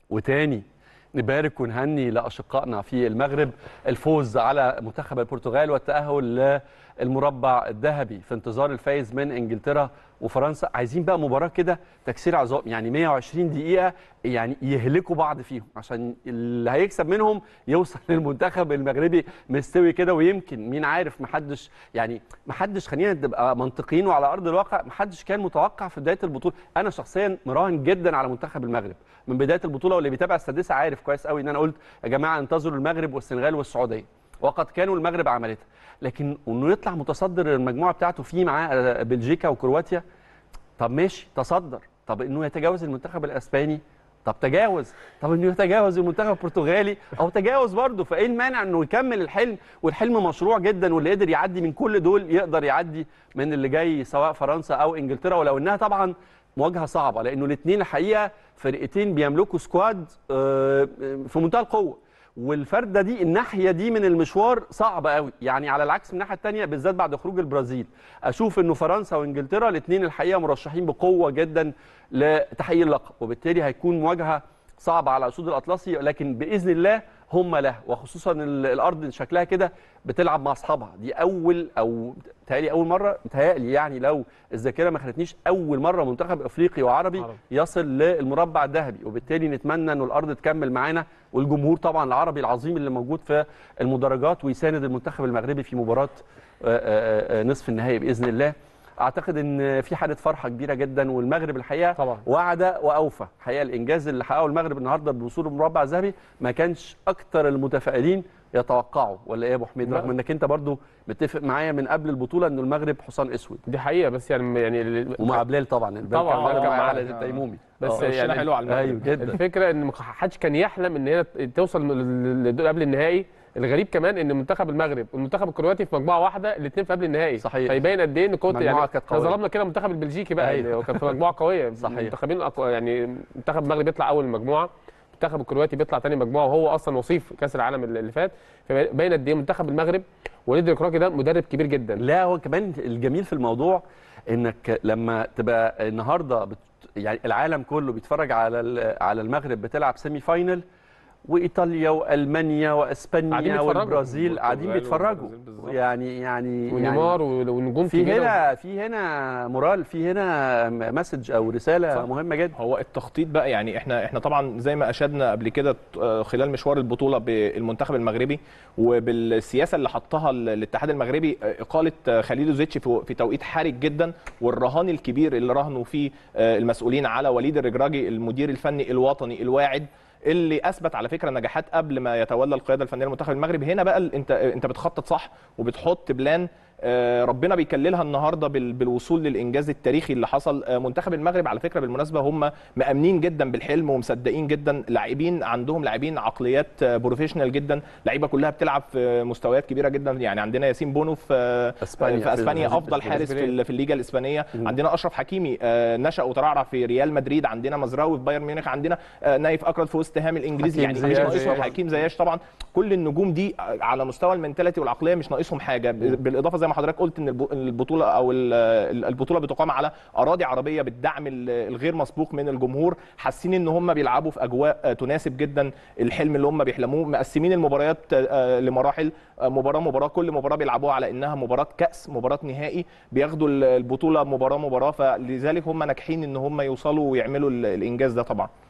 وتاني نبارك ونهني لاشقائنا في المغرب الفوز على منتخب البرتغال والتاهل للمربع الذهبي في انتظار الفايز من انجلترا وفرنسا عايزين بقى مباراه كده تكسير عظام يعني 120 دقيقه يعني يهلكوا بعض فيهم عشان اللي هيكسب منهم يوصل للمنتخب المغربي مستوي كده ويمكن مين عارف محدش يعني محدش خلينا نبقى منطقيين وعلى ارض الواقع محدش كان متوقع في بدايه البطوله انا شخصيا مراهن جدا على منتخب المغرب من بدايه البطوله واللي بيتابع السادسه عارف كويس قوي ان انا قلت يا جماعه انتظروا المغرب والسنغال والسعوديه وقد كانوا المغرب عملتها لكن انه يطلع متصدر المجموعه بتاعته في معاه بلجيكا وكرواتيا طب ماشي تصدر طب انه يتجاوز المنتخب الاسباني طب تجاوز طب انه يتجاوز المنتخب البرتغالي او تجاوز برضه فايه المانع انه يكمل الحلم والحلم مشروع جدا واللي قدر يعدي من كل دول يقدر يعدي من اللي جاي سواء فرنسا او انجلترا ولو انها طبعا مواجهه صعبه لانه الاثنين الحقيقه فرقتين بيملكوا سكواد في منتهى القوه والفرده دي الناحيه دي من المشوار صعبه قوي يعني على العكس من الناحيه الثانيه بالذات بعد خروج البرازيل اشوف انه فرنسا وانجلترا الاثنين الحقيقه مرشحين بقوه جدا لتحقيق اللقب وبالتالي هيكون مواجهه صعبه على اسود الاطلسي لكن باذن الله هم له وخصوصا الارض شكلها كده بتلعب مع اصحابها دي اول او تهيألي اول مره متهيألي يعني لو الذاكره ما خانتنيش اول مره منتخب افريقي وعربي عرب. يصل للمربع الذهبي وبالتالي نتمنى انه الارض تكمل معانا والجمهور طبعا العربي العظيم اللي موجود في المدرجات ويساند المنتخب المغربي في مباراه نصف النهائي باذن الله اعتقد ان في حاله فرحه كبيره جدا والمغرب الحقيقه طبعا. وعد واوفى الحقيقه الانجاز اللي حققه المغرب النهارده بوصول المربع الذهبي ما كانش اكتر المتفائلين يتوقعوا ولا ايه يا ابو حميد رغم انك انت برضو متفق معايا من قبل البطوله انه المغرب حصان اسود دي حقيقه بس يعني يعني ومع بلال طبعا طبعا كان معاه على التيمومي بس يعني حلو على المغرب ايوه جدا الفكره ان ما حدش كان يحلم ان هي توصل قبل النهائي الغريب كمان ان منتخب المغرب والمنتخب الكرواتي في مجموعه واحده الاثنين في قبل النهائي صحيح فيبين قد ايه ان كنت يعني كانت قوية. ظلمنا كده المنتخب البلجيكي بقى أيوة. يعني كان في مجموعه قويه صحيح. منتخبين أقوى يعني منتخب المغرب بيطلع اول المجموعه المنتخب الكرواتي بيطلع ثاني مجموعه وهو اصلا وصيف كاس العالم اللي فات فباين قد ايه منتخب المغرب وليد الكراكي ده مدرب كبير جدا لا هو كمان الجميل في الموضوع انك لما تبقى النهارده بت... يعني العالم كله بيتفرج على على المغرب بتلعب سيمي فاينل وايطاليا والمانيا واسبانيا والبرازيل قاعدين بيتفرجوا يعني يعني ونيمار يعني ونجوم في هنا في هنا مورال في هنا مسج او رساله صح. مهمه جدا هو التخطيط بقى يعني احنا احنا طبعا زي ما اشدنا قبل كده خلال مشوار البطوله بالمنتخب المغربي وبالسياسه اللي حطها الاتحاد المغربي اقاله خليل زيتش في توقيت حرج جدا والرهان الكبير اللي رهنوا فيه المسؤولين على وليد الرجراجي المدير الفني الوطني الواعد اللي اثبت على فكره نجاحات قبل ما يتولى القياده الفنيه للمنتخب المغربي هنا بقى انت انت بتخطط صح وبتحط بلان ربنا بيكللها النهارده بالوصول للانجاز التاريخي اللي حصل منتخب المغرب على فكره بالمناسبه هم مامنين جدا بالحلم ومصدقين جدا لاعبين عندهم لاعبين عقليات بروفيشنال جدا لعيبه كلها بتلعب في مستويات كبيره جدا يعني عندنا ياسين بونو في اسبانيا في اسبانيا افضل حارس في, في الليجا الاسبانيه عندنا اشرف حكيمي نشا وترعرع في ريال مدريد عندنا مزراوي في بايرن ميونخ عندنا نايف اكرد في وست هام الانجليزي يعني مش ناقصهم حكيم زياش طبعا كل النجوم دي على مستوى المنتاليتي والعقليه مش ناقصهم حاجه بالاضافه زي ما حضرتك قلت ان البطوله او البطوله بتقام على اراضي عربيه بالدعم الغير مسبوق من الجمهور حاسين ان هم بيلعبوا في اجواء تناسب جدا الحلم اللي هم بيحلموه مقسمين المباريات لمراحل مباراه مباراه كل مباراه بيلعبوها على انها مباراه كاس مباراه نهائي بياخدوا البطوله مباراه مباراه فلذلك هم ناجحين ان هم يوصلوا ويعملوا الانجاز ده طبعا